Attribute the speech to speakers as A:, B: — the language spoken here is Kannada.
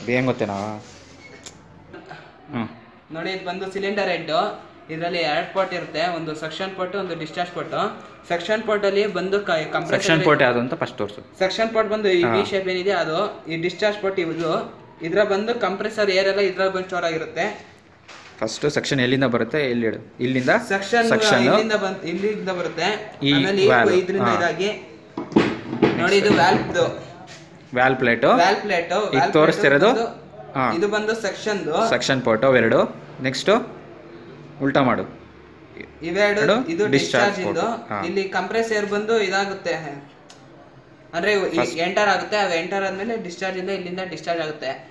A: ಅದು ಹೆಂಗೆ ಗೊತ್ತೇನಾ ಹ್ಞೂ
B: ನೋಡಿ ಇದು ಬಂದು ಸಿಲಿಂಡರ್ ಹೆಡ್ ಇದರಲ್ಲಿ ಎರಡು ಪೋರ್ಟ್ ಇರುತ್ತೆ ಒಂದು ಸೆಕ್ಷನ್ ಪೋರ್ಟ್ ಒಂದು ಡಿಸ್ಚಾರ್ಜ್ ಪೋರ್ಟ್ ಸೆಕ್ಷನ್ ಪೋರ್ಟ್ ಅಲ್ಲಿ ಬಂದು
A: ಸೆಕ್ಷನ್
B: ಕಂಪ್ರೆಷನ್
A: ಪೋರ್ಟ್ ಯಾವುದು ಅಂತ ಫಸ್ಟ್ ತೋರಿಸು
B: ಸೆಕ್ಷನ್ ಪೋರ್ಟ್ ಬಂದು ಈ
A: ಹಾ.
B: ವಿ ಶೇಪ್ ಏನಿದೆ ಅದು ಈ ಡಿಸ್ಚಾರ್ಜ್ ಪೋರ್ಟ್ ಇದು ಇದ್ರ ಬಂದು ಕಂಪ್ರೆಸರ್ ಏರ್ ಎಲ್ಲ ಇದ್ರಲ್ಲಿ ಬಂದು ಸ್ಟೋರ್ ಆಗಿರುತ್ತೆ
A: ಫಸ್ಟ್ ಸೆಕ್ಷನ್ ಎಲ್ಲಿಂದ ಬರುತ್ತೆ ಎಲ್ಲಿ ಇಡು ಇಲ್ಲಿಂದ
B: ಸೆಕ್ಷನ್
A: ಸೆಕ್ಷನ್
B: ಇಲ್ಲಿಂದ ಬಂದ್ ಇಲ್ಲಿಂದ ಬರುತ್ತೆ
A: ಈ
B: ಆಮೇಲೆ
A: valve,
B: ಇದರಿಂದ
A: ಹಾ.
B: ಇದಾಗಿ ನೋಡಿ ಇದು valve
A: valve plate
B: valve plate
A: ಈಗ ತೋರಿಸ್ತಿರೋದು? ಹಾ.
B: ಇದು ಬಂದು ಸೆಕ್ಷನ್
A: ಸೆಕ್ಷನ್ ಪೋರ್ಟು ಅವೆರಡು ನೆಕ್ಸ್ಟು ಉಲ್ಟಾ ಮಾಡು
B: ಇವೆರಡು
A: ಎರಡು
B: ಇದು
A: discharge
B: ಡಿಸ್ಚಾರ್ಜ್ ಇಂದು
A: port. ಹಾ.
B: ಇಲ್ಲಿ ಕಂಪ್ರೆಸ್ ಏರ್ ಬಂದು ಇದಾಗುತ್ತೆ ಅಂದ್ರೆ ಎಂಟರ್ ಆಗುತ್ತೆ ಅದು ಎಂಟರ್ ಆದ್ಮೇಲೆ ಡಿಸ್ಚಾರ್ಜ್ ಇಂದ ಇಲ್ಲಿಂದ ಡಿಸ್ಚಾರ್ಜ್ ಆಗುತ್ತೆ